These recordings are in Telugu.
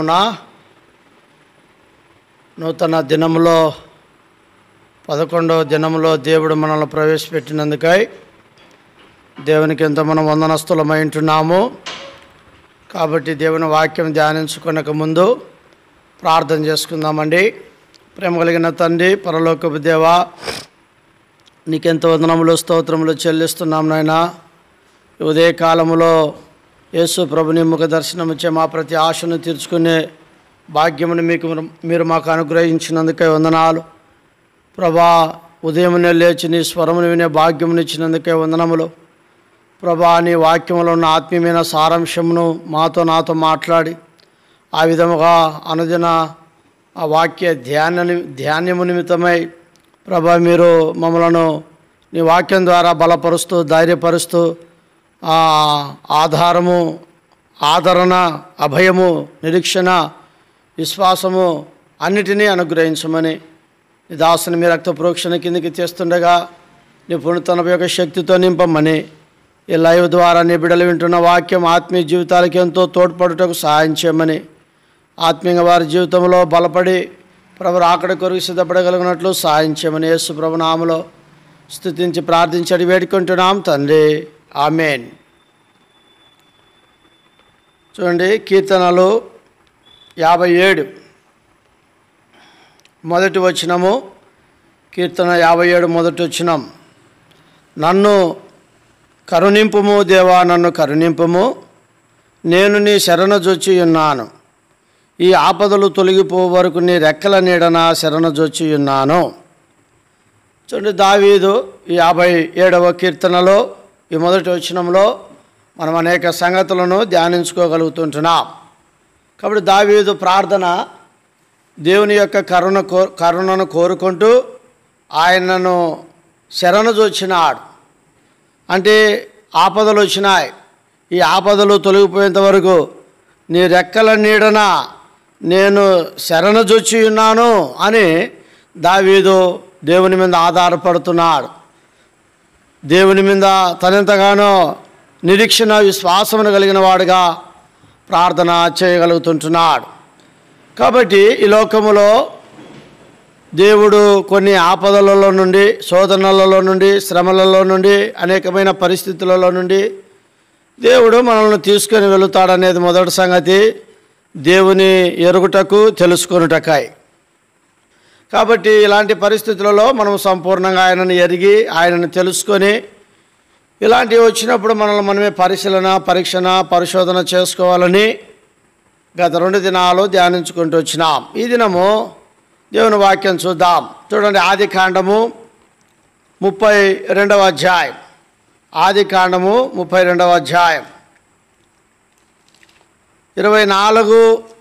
నామమున నూతన దినములో పదకొండవ దినములో దేవుడు మనల్ని ప్రవేశపెట్టినందుకై దేవునికి ఎంత మనం వందనస్తులమై ఉంటున్నాము కాబట్టి దేవుని వాక్యం ధ్యానించుకునక ముందు ప్రార్థన చేసుకుందామండి ప్రేమ కలిగిన తండ్రి పరలోకపు దేవా నీకెంత వందనములు స్తోత్రములు చెల్లిస్తున్నాం నాయనా ఈ ఉదయ కాలములో యేసు ప్రభుని ముఖ దర్శనం ఇచ్చే మా ప్రతి ఆశను తీర్చుకునే భాగ్యమును మీకు మీరు మాకు అనుగ్రహించినందుకే వందనాలు ప్రభా ఉదయమునే లేచి నీ స్వరమును వినే భాగ్యమును ఇచ్చినందుకే వందనములు ప్రభా నీ వాక్యములో ఉన్న ఆత్మీయమైన సారాంశమును మాతో నాతో మాట్లాడి ఆ విధముగా అనుదిన ఆ వాక్య ధ్యాన ని- ధ్యానము నిమిత్తమై ప్రభా మీరు మమ్మలను నీ వాక్యం ద్వారా బలపరుస్తూ ధైర్యపరుస్తూ ఆ ఆధారము ఆదరణ అభయము నిరీక్షణ విశ్వాసము అన్నిటినీ అనుగ్రహించమని నీ దాసుని మీ రక్త ప్రోక్షణ కిందికి చేస్తుండగా నీ పుణితన యొక్క శక్తితో నింపమని ఈ లైవ్ ద్వారా నీ బిడ్డలు వింటున్న వాక్యం ఆత్మీయ జీవితాలకు ఎంతో తోడ్పడుటకు సహాయం చేయమని ఆత్మీయంగా వారి జీవితంలో బలపడి ప్రభు ఆకడ కొరకు సిద్ధపడగలిగినట్లు సహాయం చేయమని యేసు ప్రభు నామలో స్థుతించి ప్రార్థించడి వేడుకుంటున్నాం తండ్రి ఆమెన్ చూడండి కీర్తనలు యాభై ఏడు మొదటి వచనము కీర్తన యాభై ఏడు మొదటి వచనం నన్ను కరుణింపుము దేవా నన్ను కరుణింపుము నేను నీ శరణజొచ్చి ఉన్నాను ఈ ఆపదలు తొలగిపో వరకు నీ రెక్కల నీడన శరణజొచ్చి ఉన్నాను చూడండి దావీదు ఈ యాభై ఏడవ కీర్తనలో ఈ మొదటి వచనంలో మనం అనేక సంగతులను ధ్యానించుకోగలుగుతుంటున్నాం కాబట్టి దావీదు ప్రార్థన దేవుని యొక్క కరుణ కో కరుణను కోరుకుంటూ ఆయనను శరణజొచ్చినాడు అంటే ఆపదలు వచ్చినాయి ఈ ఆపదలు తొలగిపోయేంత వరకు నీ రెక్కల నీడన నేను శరణజొచ్చి ఉన్నాను అని దావీదు దేవుని మీద ఆధారపడుతున్నాడు దేవుని మీద తనెంతగానో నిరీక్షణ విశ్వాసమును కలిగిన వాడుగా ప్రార్థన చేయగలుగుతుంటున్నాడు కాబట్టి ఈ లోకములో దేవుడు కొన్ని ఆపదలలో నుండి శోధనలలో నుండి శ్రమలలో నుండి అనేకమైన పరిస్థితులలో నుండి దేవుడు మనల్ని తీసుకొని వెళుతాడనేది మొదటి సంగతి దేవుని ఎరుగుటకు తెలుసుకొనుటకాయ్ కాబట్టి ఇలాంటి పరిస్థితులలో మనం సంపూర్ణంగా ఆయనను ఎరిగి ఆయనను తెలుసుకొని ఇలాంటివి వచ్చినప్పుడు మనల్ని మనమే పరిశీలన పరీక్షణ పరిశోధన చేసుకోవాలని గత రెండు దినాలు ధ్యానించుకుంటూ వచ్చినాం ఈ దినము దేవుని వాక్యం చూద్దాం చూడండి ఆది కాండము ముప్పై రెండవ అధ్యాయం ఆది కాండము ముప్పై రెండవ అధ్యాయం ఇరవై నాలుగు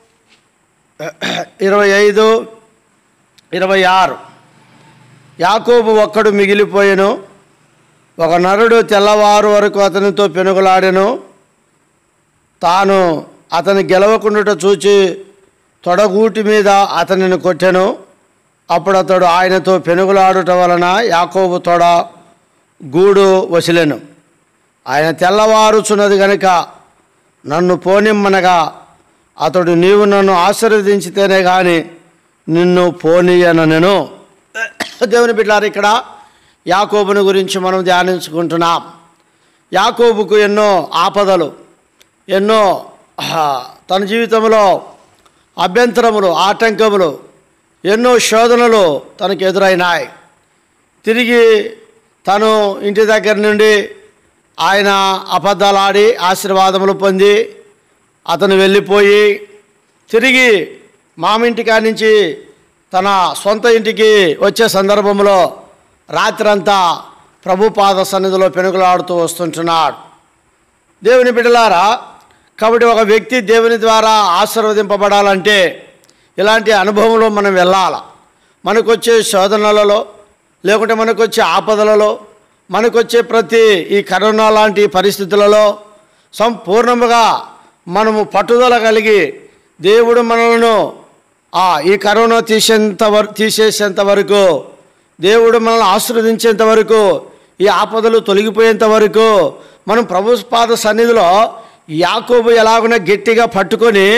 ఇరవై ఐదు ఇరవై ఆరు యాకోబు ఒక్కడు మిగిలిపోయెను ఒక నరుడు తెల్లవారు వరకు అతనితో పెనుగులాడెను తాను అతని గెలవకుండుట చూచి తొడగూటి మీద అతనిని కొట్టెను అప్పుడు అతడు ఆయనతో పెనుగులాడుట వలన యాకోబు తొడ గూడు వసిలెను ఆయన తెల్లవారుచున్నది గనుక నన్ను పోనిమ్మనగా అతడు నీవు నన్ను ఆశీర్వదించితేనే కానీ నిన్ను పోనీయనను దేవుని బిడ్డారు ఇక్కడ యాకోబుని గురించి మనం ధ్యానించుకుంటున్నాం యాకోబుకు ఎన్నో ఆపదలు ఎన్నో ఆ, తన జీవితంలో అభ్యంతరములు ఆటంకములు ఎన్నో శోధనలు తనకు ఎదురైనాయి తిరిగి తను ఇంటి దగ్గర నుండి ఆయన అబద్ధాలు ఆడి ఆశీర్వాదములు పొంది అతను వెళ్ళిపోయి తిరిగి మామింటి కాడి నుంచి తన సొంత ఇంటికి వచ్చే సందర్భంలో రాత్రంతా ప్రభుపాద సన్నిధిలో పెనుగులాడుతూ వస్తుంటున్నాడు దేవుని బిడ్డలారా కాబట్టి ఒక వ్యక్తి దేవుని ద్వారా ఆశీర్వదింపబడాలంటే ఇలాంటి అనుభవంలో మనం వెళ్ళాల మనకొచ్చే శోధనలలో లేకుంటే మనకొచ్చే ఆపదలలో మనకొచ్చే ప్రతి ఈ కరోనా లాంటి పరిస్థితులలో సంపూర్ణముగా మనము పట్టుదల కలిగి దేవుడు మనలను ఆ ఈ కరోనా తీసేంత వర తీసేసేంత వరకు దేవుడు మనల్ని ఆశీర్వదించేంత వరకు ఈ ఆపదలు తొలగిపోయేంత వరకు మనం ప్రభు పాద సన్నిధిలో యాకోబు ఎలాగున్నా గట్టిగా పట్టుకొని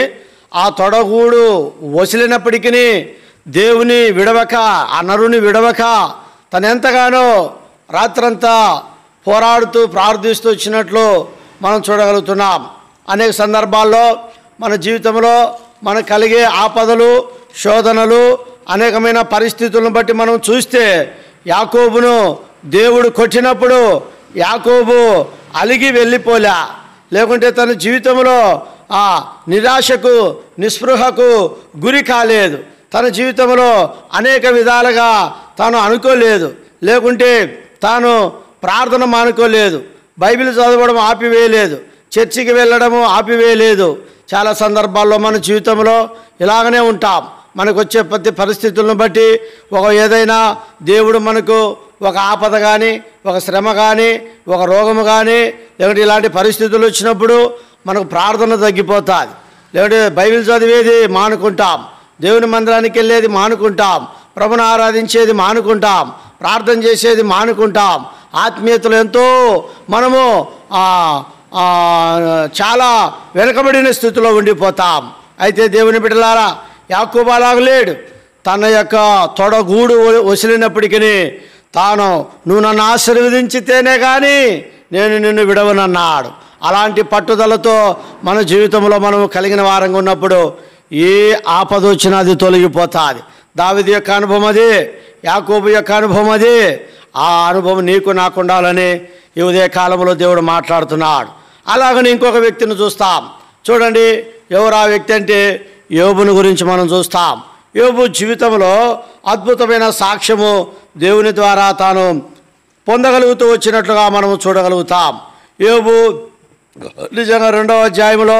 ఆ తొడగూడు వసిలినప్పటికీ దేవుని విడవక ఆ నరుని విడవక తను ఎంతగానో రాత్రంతా పోరాడుతూ ప్రార్థిస్తూ వచ్చినట్లు మనం చూడగలుగుతున్నాం అనేక సందర్భాల్లో మన జీవితంలో మనకు కలిగే ఆపదలు శోధనలు అనేకమైన పరిస్థితులను బట్టి మనం చూస్తే యాకోబును దేవుడు కొట్టినప్పుడు యాకోబు అలిగి వెళ్ళిపోలే లేకుంటే తన జీవితంలో ఆ నిరాశకు నిస్పృహకు గురి కాలేదు తన జీవితంలో అనేక విధాలుగా తాను అనుకోలేదు లేకుంటే తాను ప్రార్థన మానుకోలేదు బైబిల్ చదవడం ఆపివేయలేదు చర్చికి వెళ్ళడము ఆపివేయలేదు చాలా సందర్భాల్లో మన జీవితంలో ఇలాగనే ఉంటాం మనకు వచ్చే ప్రతి పరిస్థితులను బట్టి ఒక ఏదైనా దేవుడు మనకు ఒక ఆపద కానీ ఒక శ్రమ కానీ ఒక రోగము కానీ లేకుంటే ఇలాంటి పరిస్థితులు వచ్చినప్పుడు మనకు ప్రార్థన తగ్గిపోతుంది లేకుంటే బైబిల్ చదివేది మానుకుంటాం దేవుని మందిరానికి వెళ్ళేది మానుకుంటాం ప్రభుని ఆరాధించేది మానుకుంటాం ప్రార్థన చేసేది మానుకుంటాం ఆత్మీయతలు ఎంతో మనము ఆ, ఆ, చాలా వెనుకబడిన స్థితిలో ఉండిపోతాం అయితే దేవుని బిడ్డలారా యాకోబు అలాగ లేడు తన యొక్క తొడగూడు వసిలినప్పటికీ తాను నువ్వు నన్ను ఆశీర్వదించితేనే కానీ నేను నిన్ను విడవనన్నాడు అలాంటి పట్టుదలతో మన జీవితంలో మనం కలిగిన వారంగా ఉన్నప్పుడు ఏ ఆపద వచ్చినా అది తొలగిపోతుంది దావిది యొక్క అనుభవం అది యాకోబు యొక్క అనుభవం అది ఆ అనుభవం నీకు నాకు ఉండాలని ఈ ఉదయ కాలంలో దేవుడు మాట్లాడుతున్నాడు అలాగని ఇంకొక వ్యక్తిని చూస్తాం చూడండి ఎవరు ఆ వ్యక్తి అంటే యోబుని గురించి మనం చూస్తాం యోబు జీవితంలో అద్భుతమైన సాక్ష్యము దేవుని ద్వారా తాను పొందగలుగుతూ వచ్చినట్లుగా మనము చూడగలుగుతాం యోబు నిజంగా రెండవ అధ్యాయంలో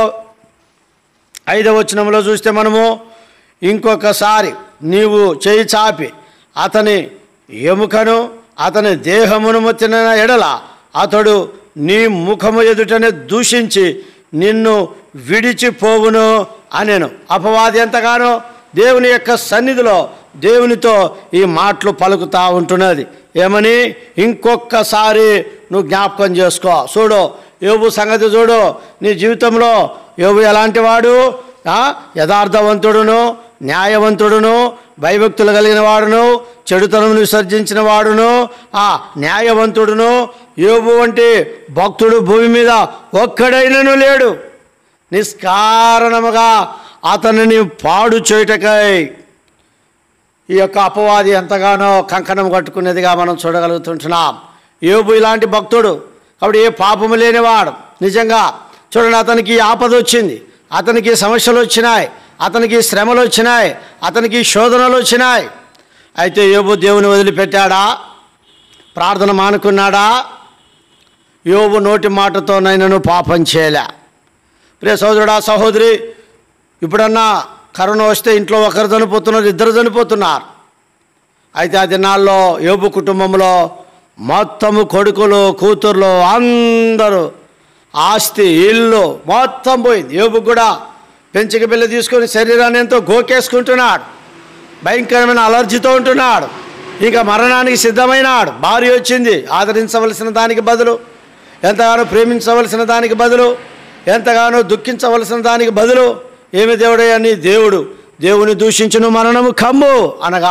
ఐదవ వచనంలో చూస్తే మనము ఇంకొకసారి నీవు చేయి చాపి అతని ఎముకను అతని దేహమును మొత్తిన ఎడల అతడు నీ ముఖము ఎదుటనే దూషించి నిన్ను విడిచిపోవును అనెను అపవాది ఎంతగానో దేవుని యొక్క సన్నిధిలో దేవునితో ఈ మాటలు పలుకుతా ఉంటున్నది ఏమని ఇంకొకసారి నువ్వు జ్ఞాపకం చేసుకో చూడు యోబు సంగతి చూడు నీ జీవితంలో యోబు ఎలాంటి వాడు ఆ, యథార్థవంతుడును న్యాయవంతుడును భయభక్తులు కలిగిన వాడును చెడుతనం విసర్జించిన వాడును ఆ న్యాయవంతుడును యోబు వంటి భక్తుడు భూమి మీద ఒక్కడైనను లేడు నిష్కారణముగా అతనిని పాడు చేయుటకై ఈ యొక్క అపవాది ఎంతగానో కంకణం కట్టుకునేదిగా మనం చూడగలుగుతుంటున్నాం యోబు ఇలాంటి భక్తుడు కాబట్టి ఏ పాపము లేనివాడు నిజంగా చూడండి అతనికి ఈ ఆపద వచ్చింది అతనికి సమస్యలు వచ్చినాయి అతనికి శ్రమలు వచ్చినాయి అతనికి శోధనలు వచ్చినాయి అయితే యోబు దేవుని వదిలిపెట్టాడా ప్రార్థన మానుకున్నాడా యోబు నోటి మాటతో నైనను పాపం చేయలే ప్రియ సహోదరుడా సహోదరి ఇప్పుడన్నా కరోనా వస్తే ఇంట్లో ఒకరు చనిపోతున్నారు ఇద్దరు చనిపోతున్నారు అయితే ఆ దినాల్లో యోబు కుటుంబంలో మొత్తము కొడుకులు కూతుర్లు అందరూ ఆస్తి ఇల్లు మొత్తం పోయింది యోబు కూడా పెంచిక బిల్ల తీసుకొని శరీరాన్ని ఎంతో గోకేసుకుంటున్నాడు భయంకరమైన అలర్జీతో ఉంటున్నాడు ఇంకా మరణానికి సిద్ధమైనాడు భార్య వచ్చింది ఆదరించవలసిన దానికి బదులు ఎంతగానో ప్రేమించవలసిన దానికి బదులు ఎంతగానో దుఃఖించవలసిన దానికి బదులు ఏమి దేవుడయ్యా నీ దేవుడు దేవుని దూషించును మరణము కమ్ము అనగా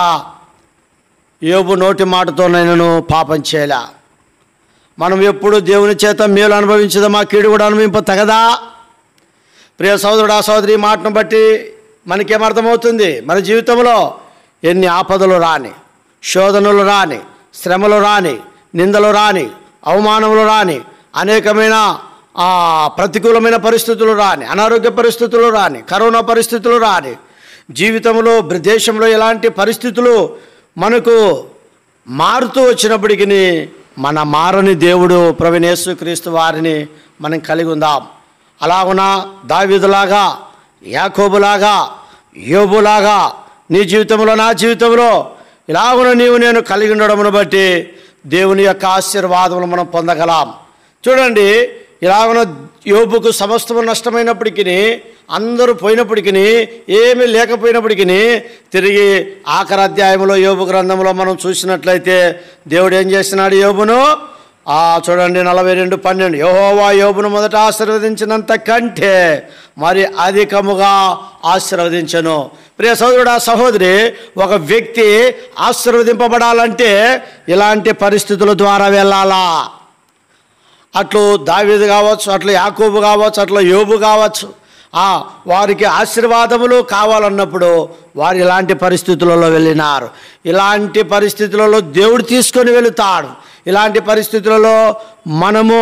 యోబు నోటి మాటతో నేను పాపం చేయలే మనం ఎప్పుడు దేవుని చేత మేలు అనుభవించదా కీడు కూడా అనుభవింప తగదా ప్రియ సోదరుడా సోదరి ఈ మాటను బట్టి మనకేమర్థమవుతుంది మన జీవితంలో ఎన్ని ఆపదలు రాని శోధనలు రాని శ్రమలు రాని నిందలు రాని అవమానములు రాని అనేకమైన ఆ, ప్రతికూలమైన పరిస్థితులు రాని అనారోగ్య పరిస్థితులు రాని కరోనా పరిస్థితులు రాని జీవితంలో బ్ర- దేశంలో ఎలాంటి పరిస్థితులు మనకు మారుతూ వచ్చినప్పటికీ మన మారని దేవుడు ప్రవీణేశ్వ క్రీస్తు వారిని మనం కలిగి ఉందాం అలాగున దావీదులాగా యాకోబులాగా యోబులాగా నీ జీవితంలో నా జీవితంలో ఇలాగున నీవు నేను కలిగి ఉండడమును బట్టి దేవుని యొక్క ఆశీర్వాదములు మనం పొందగలం చూడండి ఇలాగున యోబుకు సమస్తము నష్టమైనప్పటికీ అందరూ పోయినప్పటికీ ఏమీ లేకపోయినప్పటికీ తిరిగి ఆఖరి అధ్యాయంలో యోబు గ్రంథంలో మనం చూసినట్లయితే దేవుడు ఏం చేస్తున్నాడు యోబును ఆ చూడండి నలభై రెండు పన్నెండు యహోవా యోబును మొదట ఆశీర్వదించినంత కంటే మరి అధికముగా ఆశీర్వదించను ప్రియ సోదరుడా సహోదరి ఒక వ్యక్తి ఆశీర్వదింపబడాలంటే ఇలాంటి పరిస్థితుల ద్వారా వెళ్ళాలా అట్లు దావీదు కావచ్చు అట్లా యాకోబు కావచ్చు అట్లా యోబు కావచ్చు ఆ వారికి ఆశీర్వాదములు కావాలన్నప్పుడు వారు ఇలాంటి పరిస్థితులలో వెళ్ళినారు ఇలాంటి పరిస్థితులలో దేవుడు తీసుకొని వెళుతాడు ఇలాంటి పరిస్థితులలో మనము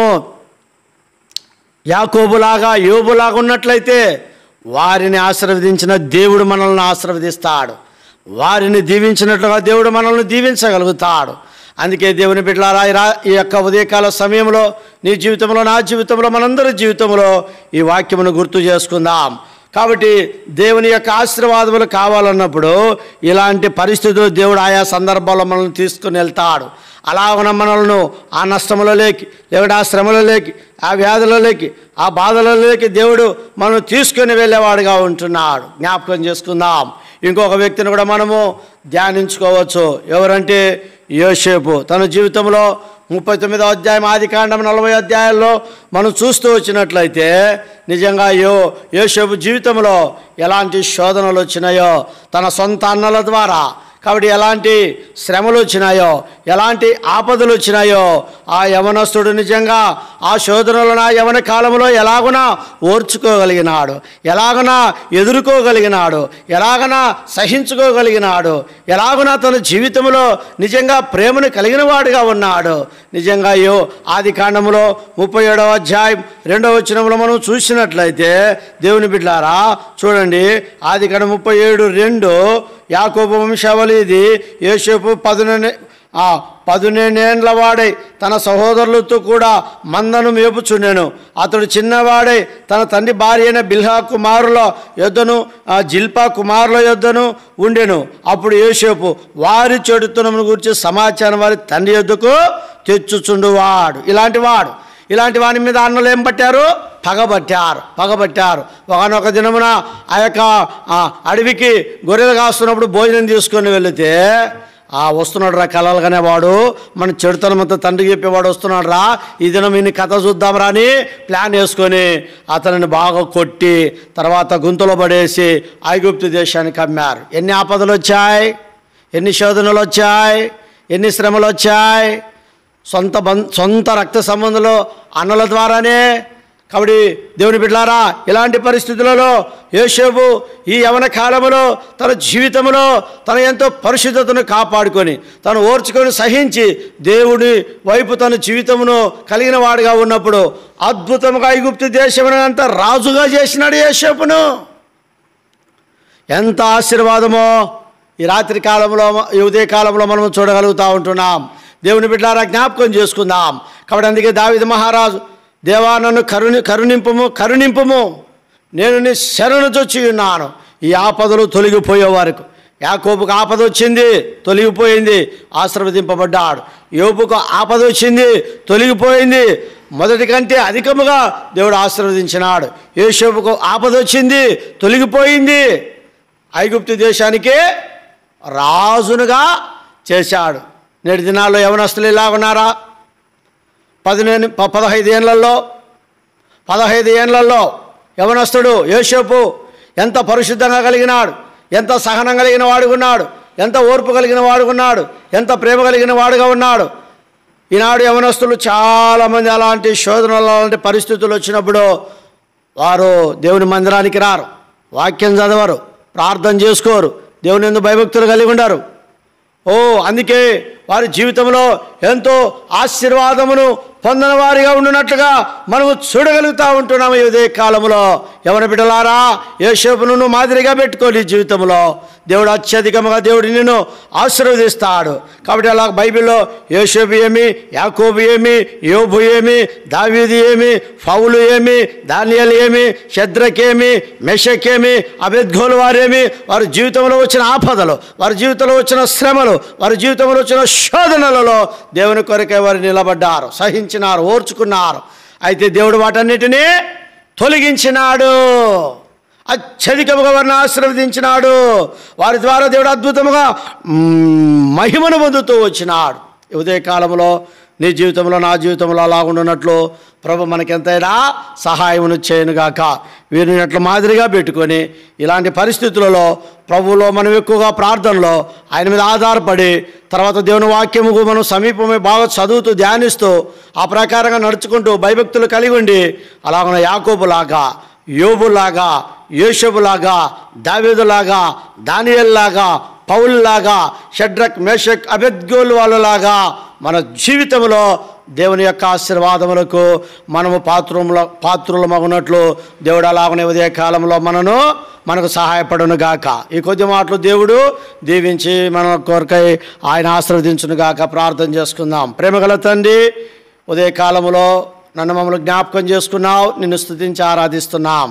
యాకోబులాగా యోబులాగా ఉన్నట్లయితే వారిని ఆశీర్వదించిన దేవుడు మనల్ని ఆశీర్వదిస్తాడు వారిని దీవించినట్లుగా దేవుడు మనల్ని దీవించగలుగుతాడు అందుకే దేవుని బిడ్డలారా ఈ రా- ఈ యొక్క ఉదయకాల సమయంలో నీ జీవితంలో నా జీవితంలో మనందరి జీవితంలో ఈ వాక్యమును గుర్తు చేసుకుందాం కాబట్టి దేవుని యొక్క ఆశీర్వాదములు కావాలన్నప్పుడు ఇలాంటి పరిస్థితులు దేవుడు ఆయా సందర్భాల్లో మనల్ని తీసుకుని వెళ్తాడు అలాగన మనల్ని ఆ నష్టములలోకి లేకుంటే ఆ శ్రమలలోకి ఆ వ్యాధులలోకి ఆ బాధలలోకి దేవుడు మనం తీసుకొని వెళ్ళేవాడుగా ఉంటున్నాడు జ్ఞాపకం చేసుకుందాం ఇంకొక వ్యక్తిని కూడా మనము ధ్యానించుకోవచ్చు ఎవరంటే యోసేపు తన జీవితంలో ముప్పై తొమ్మిదో అధ్యాయం ఆది కాండం నలభై అధ్యాయాల్లో మనం చూస్తూ వచ్చినట్లయితే నిజంగా యో యోసేపు జీవితంలో ఎలాంటి శోధనలు వచ్చినాయో తన సొంత అన్నల ద్వారా కాబట్టి ఎలాంటి శ్రమలు వచ్చినాయో ఎలాంటి ఆపదలు వచ్చినాయో ఆ యవనస్తుడు నిజంగా ఆ శోధనలను ఆ యవన కాలంలో ఎలాగునా ఓర్చుకోగలిగినాడు ఎలాగనా ఎదుర్కోగలిగినాడు ఎలాగనా సహించుకోగలిగినాడు ఎలాగునా తన జీవితంలో నిజంగా ప్రేమను కలిగిన వాడుగా ఉన్నాడు నిజంగా యో ఆది కాండములో ముప్పై ఏడవ అధ్యాయం రెండవ వచనంలో మనం చూసినట్లయితే దేవుని బిడ్డారా చూడండి ఆది కాండం ముప్పై ఏడు రెండు యాకోబు వంశావళి ఇది యేసేపు పదునె ఆ పదునేండ్ల వాడై తన సహోదరులతో కూడా మందను మేపుచుండెను అతడు చిన్నవాడై తన తండ్రి భార్య అయిన బిల్హా కుమారుల యొద్దను ఆ జిల్పా కుమారుల యొద్దను ఉండెను అప్పుడు యేసేపు వారి చెడుతనమును గురించి సమాచారం వారి తండ్రి యొద్దకు తెచ్చుచుండువాడు ఇలాంటి వాడు ఇలాంటి వాని మీద అన్నలు ఏం పట్టారు పగబట్టారు పగబట్టారు ఒకనొక దినమున ఆ యొక్క ఆ అడవికి గొర్రెలు కాస్తున్నప్పుడు భోజనం తీసుకొని వెళితే ఆ వస్తున్నాడు రా కలలుగానే వాడు మన చెడుతనమంతా తండ్రి చెప్పేవాడు వస్తున్నాడు రా ఈ దినం ఈయన కథ చూద్దాం రా అని ప్లాన్ వేసుకొని అతనిని బాగా కొట్టి తర్వాత గుంతలో పడేసి ఐగుప్తు దేశానికి అమ్మారు ఎన్ని ఆపదలు వచ్చాయి ఎన్ని శోధనలు వచ్చాయి ఎన్ని శ్రమలు వచ్చాయి సొంత బం సొంత రక్త సంబంధులు అన్నల ద్వారానే కాబట్టి దేవుని బిడ్డారా ఇలాంటి పరిస్థితులలో యేషోబు ఈ యవన కాలములో తన జీవితంలో తన ఎంతో పరిశుద్ధతను కాపాడుకొని తను ఓర్చుకొని సహించి దేవుడి వైపు తన జీవితమును కలిగిన వాడుగా ఉన్నప్పుడు అద్భుతముగా ఐగుప్తు దేశమును అంత రాజుగా చేసినాడు యేషోపును ఎంత ఆశీర్వాదమో ఈ రాత్రి కాలంలో ఈ ఉదయ కాలంలో మనం చూడగలుగుతూ ఉంటున్నాం దేవుని బిడ్డారా జ్ఞాపకం చేసుకుందాం కాబట్టి అందుకే దావిద మహారాజు దేవా నన్ను కరుణి కరుణింపము కరుణింపము నేను నీ శరణు చొచ్చి ఉన్నాను ఈ ఆపదలు తొలగిపోయే వరకు యాకోబుకు ఆపద వచ్చింది తొలగిపోయింది ఆశీర్వదింపబడ్డాడు యోబుకు ఆపద వచ్చింది తొలగిపోయింది మొదటి కంటే అధికముగా దేవుడు ఆశీర్వదించినాడు యేషోబుకు ఆపద వచ్చింది తొలగిపోయింది ఐగుప్తు దేశానికి రాజునుగా చేశాడు నేటి దినాల్లో యవనస్తులు ఇలా ఉన్నారా పదిహేను ప- పదహైదు ఏళ్ళల్లో పదహైదు ఏళ్ళల్లో యవనస్తుడు యోసేపు ఎంత పరిశుద్ధంగా కలిగినాడు ఎంత సహనం కలిగిన వాడుకున్నాడు ఎంత ఓర్పు కలిగిన వాడుకున్నాడు ఎంత ప్రేమ కలిగిన వాడుగా ఉన్నాడు ఈనాడు యవనస్తులు చాలామంది అలాంటి శోధనలు అలాంటి పరిస్థితులు వచ్చినప్పుడు వారు దేవుని మందిరానికి రారు వాక్యం చదవరు ప్రార్థన చేసుకోరు దేవుని ఎందు భయభక్తులు కలిగి ఉండరు ఓ అందుకే వారి జీవితంలో ఎంతో ఆశీర్వాదమును పొందిన వారిగా ఉండినట్లుగా మనము చూడగలుగుతూ ఉంటున్నాము ఈ ఉదయ కాలంలో ఎవరి బిడ్డలారా యేషోపును నువ్వు మాదిరిగా పెట్టుకోని జీవితంలో దేవుడు అత్యధికంగా దేవుడు నిన్ను ఆశీర్వదిస్తాడు కాబట్టి అలా బైబిల్లో యేషోబు ఏమి యాకోబు ఏమి యోబు ఏమి దావీది ఏమి ఫౌలు ఏమి దానియలు ఏమి శద్రకేమి మెషకేమి అబెద్గోలు వారేమి వారి జీవితంలో వచ్చిన ఆపదలు వారి జీవితంలో వచ్చిన శ్రమలు వారి జీవితంలో వచ్చిన శోధనలలో దేవుని కొరకే వారు నిలబడ్డారు సహించినారు ఓర్చుకున్నారు అయితే దేవుడు వాటన్నిటినీ తొలగించినాడు అత్యధికముగా వారిని ఆశీర్వదించినాడు వారి ద్వారా దేవుడు అద్భుతముగా మ్, మహిమను పొందుతూ వచ్చినాడు ఈ ఉదయ కాలంలో నీ జీవితంలో నా జీవితంలో అలా ఉండున్నట్లు ప్రభు మనకెంతైనా సహాయమును చేయనుగాక వీరిని అట్లా మాదిరిగా పెట్టుకొని ఇలాంటి పరిస్థితులలో ప్రభువులో మనం ఎక్కువగా ప్రార్థనలో ఆయన మీద ఆధారపడి తర్వాత దేవుని వాక్యముకు మనం సమీపమే బాగా చదువుతూ ధ్యానిస్తూ ఆ ప్రకారంగా నడుచుకుంటూ భయభక్తులు కలిగి ఉండి అలాగ యాకోబులాగా యోబులాగా యేషబులాగా దావేదులాగా దానియల్లాగా పౌల్లాగా షడ్రక్ మేషక్ అబెద్గోల్ వాళ్ళలాగా మన జీవితంలో దేవుని యొక్క ఆశీర్వాదములకు మనము పాత్రముల పాత్రులమగునట్లు దేవుడు అలాగనే ఉదయ కాలంలో మనను మనకు సహాయపడును గాక ఈ కొద్ది మాటలు దేవుడు దీవించి మన కొరకై ఆయన ఆశీర్వదించును గాక ప్రార్థన చేసుకుందాం ప్రేమగల తండ్రి ఉదయ కాలంలో నన్ను మమ్మల్ని జ్ఞాపకం చేసుకున్నావు నిన్ను స్తుతించి ఆరాధిస్తున్నాం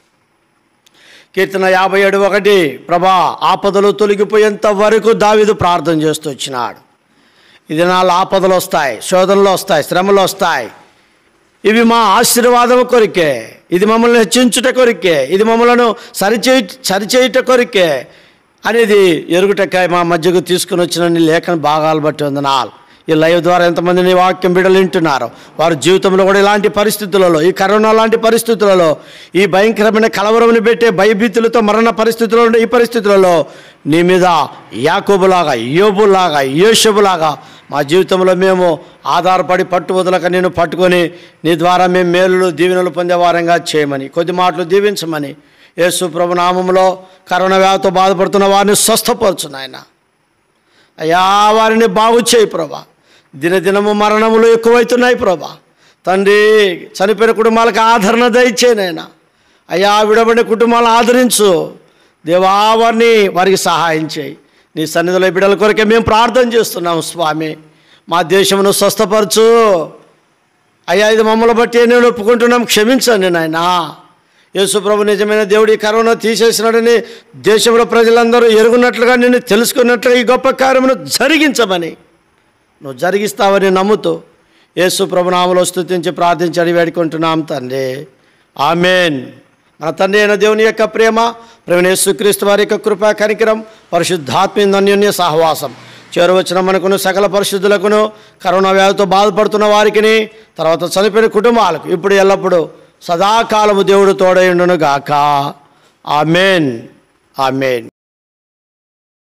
కీర్తన యాభై ఏడు ఒకటి ప్రభా ఆపదలు తొలగిపోయేంత వరకు దావిదు ప్రార్థన చేస్తూ వచ్చినాడు ఇది నాలుగు ఆపదలు వస్తాయి శోధనలు వస్తాయి శ్రమలు వస్తాయి ఇవి మా ఆశీర్వాదం కొరికే ఇది మమ్మల్ని హెచ్చించుట కొరికే ఇది మమ్మల్ని సరిచేయ సరిచేయుట కొరికే అనేది ఎరుగుటకాయ మా మధ్యకు తీసుకుని వచ్చిన నీ లేఖన భాగాలు బట్టి వందనాలు ఈ లైవ్ ద్వారా ఎంతమంది నీ వాక్యం బిడ్డలు వింటున్నారు వారి జీవితంలో కూడా ఇలాంటి పరిస్థితులలో ఈ కరోనా లాంటి పరిస్థితులలో ఈ భయంకరమైన కలవరముని పెట్టే భయభీతులతో మరణ పరిస్థితుల్లో ఉండే ఈ పరిస్థితులలో నీ మీద యాకోబులాగా యోబులాగా యోషబులాగా మా జీవితంలో మేము ఆధారపడి పట్టు వదలక నేను పట్టుకొని నీ ద్వారా మేము మేలులు దీవెనలు పొందే వారంగా చేయమని కొద్ది మాటలు దీవించమని యేసు ప్రభు నామంలో కరోనా వ్యాధితో బాధపడుతున్న వారిని స్వస్థపరచు నాయన అయ్యా వారిని బాగు చేయి ప్రభా దినదినము మరణములు ఎక్కువైతున్నాయి ప్రభా తండ్రి చనిపోయిన కుటుంబాలకు ఆదరణ దయచేనైనా అయ్యా విడబడిన కుటుంబాలను ఆదరించు దేవా వారిని వారికి సహాయం చేయి నీ సన్నిధిలో ఈ బిడ్డల కొరకే మేము ప్రార్థన చేస్తున్నాం స్వామి మా దేశమును స్వస్థపరచు అయ్యా ఇది మమ్మల్ని బట్టి నేను ఒప్పుకుంటున్నాం క్షమించండి నాయనా యేసుప్రభు నిజమైన దేవుడి కరోనా తీసేసినాడని దేశంలో ప్రజలందరూ ఎరుగున్నట్లుగా నిన్ను తెలుసుకున్నట్లుగా ఈ గొప్ప కార్యమును జరిగించమని నువ్వు జరిగిస్తావని నమ్ముతూ యేసు ప్రభునామలో స్తుతించి ప్రార్థించి అడిగి వేడుకుంటున్నాం తండ్రి ఆమెన్ మన తండ్రి అయిన దేవుని యొక్క ప్రేమ ప్రేమ యేసుక్రీస్తు వారి యొక్క కృపా కనికరం పరిశుద్ధాత్మ అన్యోన్య సహవాసం చేరువచ్చిన మనకును సకల పరిశుద్ధులకును కరోనా వ్యాధితో బాధపడుతున్న వారికిని తర్వాత చనిపోయిన కుటుంబాలకు ఇప్పుడు ఎల్లప్పుడూ సదాకాలము దేవుడు తోడైండును గాక ఆమెన్ ఆమెన్